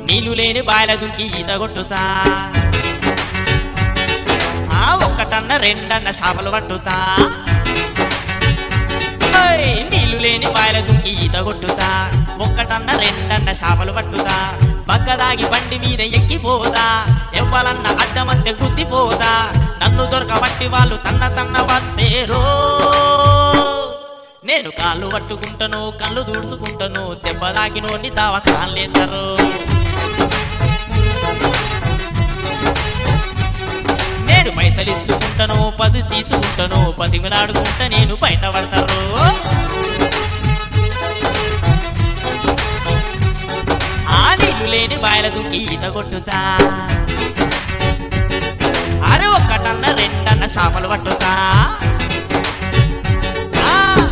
నీళ్లు లేని బాయిల దుంకి ఈత కొట్టుతా ఆ ఒక్కటన్న రెండన్న చేపలు పట్టుతా ఓయ్, నీళ్లు లేని బాయిల దుంకి ఈత కొట్టుతా ఒక్కటన్న రెండన్న చేపలు పట్టుతా బగ్గదాగి బండి మీద ఎక్కిపోదా ఎవ్వలన్న అడ్డమంతే గుద్దిపోదా నన్ను దొరకబట్టి వాళ్ళు తన్న తన్న వత్తేరో నేను కాళ్ళు పట్టుకుంటాను కళ్ళు దూడ్చుకుంటాను దెబ్బ తాకినోని దావ కాళ్ళేద్దరు నేను పైసలు ఇచ్చుకుంటాను పది తీసుకుంటాను పదిమిలాడుకుంటా నేను బయట పడతారు ఆ నీళ్లు లేని బాయల దుక్కి ఈత కొట్టుతా అరే ఒక్కటన్న రెండన్న చేపలు పట్టుతా ఆ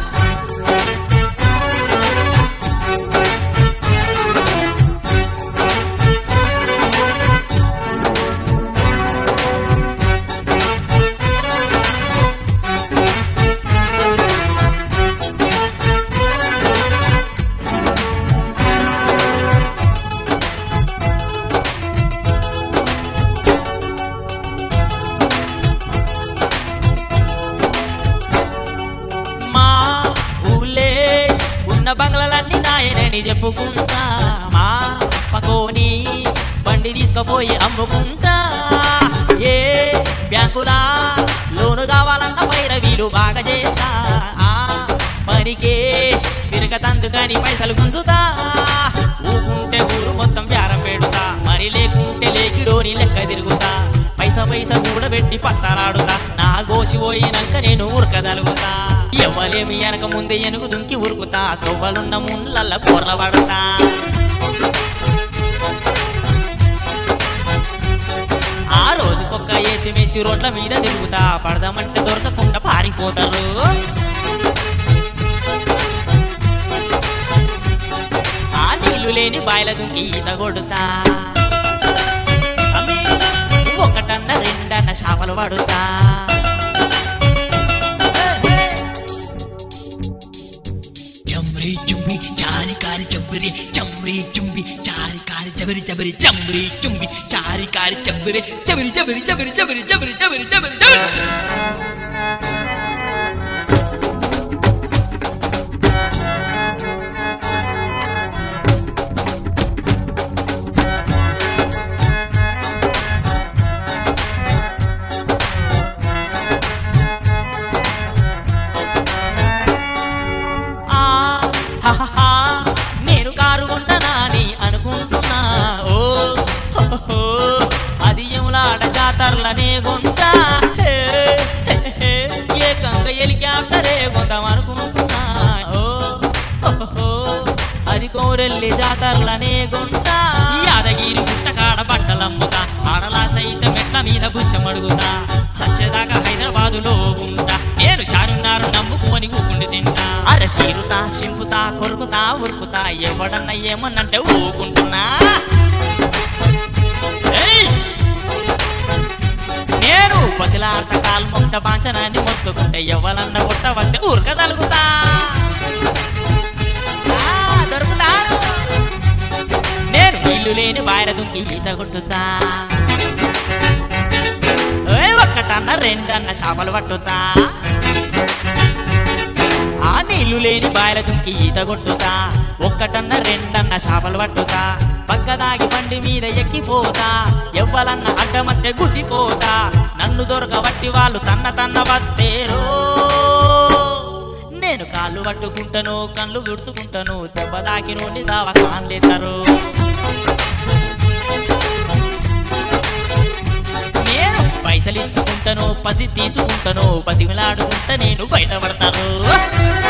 మా ఊళ్ళే ఉన్న బంగ్లాలన్నీ నాయనని చెప్పుకుంటా మా పకోని బండి తీసుకుపోయి అమ్ముకుంటా ఏ బ్యాంకులా లోను కావాలన్న పైర వీలు బాగా చేస్తా ఆ పనికే తిరగతందుకని పైసలు గుంజుతా ఊకుంటే ఊరు మొత్తం వ్యారం పెడుతా మరి లేకుంటే లేకిడోని లెక్క తిరుగుతా పైస పైస కూడా పెట్టి పత్తరాడుతా నా గోసి పోయినాక నేను ఉరకదలుగుతా ఎవలేమి వెనక ముందే ఎనుగు దుంకి ఉరుకుతా తొవ్వలున్న ముళ్ళల్ల కూరల పడతా ఆ రోజుకొక్క ఏసి మెచ్చి రోడ్ల మీద తిరుగుతా పడదామంటే దొరకకుండా పారిపోతారు ఆ నీళ్లు లేని బాయిల దుంకి ఈత కొడుతా అమ్మి, ఒకటన్న రెండన్న చేపలు పడుతా చమ్రి చుంబి చారి కారి చంబరి చమ్రి చుంబి చారి కారి చబరి చబరి చమ్రి చుంబి చారి కారి చంబరి చబరి చబరి చబరి చబరి చబరి చబరి చబరి చబరి ఆ హహహా, నేను కారు కొంటనా అని అనుకుంటున్నా ఓ హోహో, అది ఎములాడ జాతరలనే కొంట హే, హే, హే, ఏకంగా హెలికాప్టరే కొందాం అనుకుంటున్నా ఓ హోహో, అది కోరెల్లి జాతరలనే కొంట యాదగిరి గుట్టకాడ బట్టలమ్ముతా ఆడలా సైతం మెట్ల మీద గుచ్చమడుగుతా సచ్చేదాకా హైదరాబాదులో ఉంటా నేను చారున్నారు నమ్ముకొని ఊకుండి తింటా అరే చీరుతా చింపుతా కొరుకుతా ఉరుకుతా ఎవడన్నా ఏమన్నంటే ఊకుంటున్నా ఏయ్! నేను పతిలాట కాలు మొట్ట బాంచనాన్ని మొత్తుకుంటే ఎవరన్నా కొట్టవస్తే ఉరకదలుగుతా ఆ, దొరుకుతారు నేను నీళ్లు లేని బాయిల దుంకి ఈత కొట్టుతా ఓయ్ ఒక్కటన్న రెండన్న చేపలు పట్టుతా ఆ నీళ్లు లేని బాయిల దుంకి ఈత కొట్టుతా ఒక్కటన్న రెండన్న చేపలు పట్టుతా పక్కదాగి బండి మీద ఎక్కిపోతా ఎవ్వలన్న అడ్డమత్తే గుద్దిపోతా నన్ను దొరకబట్టి వాళ్ళు తన్న తన్న వత్తేరో నేను కాళ్ళు పట్టుకుంటాను కళ్ళు విడుచుకుంటాను దెబ్బ దాకినోని దావ కాన్లేతారు నేను పైసలు ఇచ్చుకుంటాను పసి తీసుకుంటాను పసిమిలాడుకుంటా నేను బయటపడతాను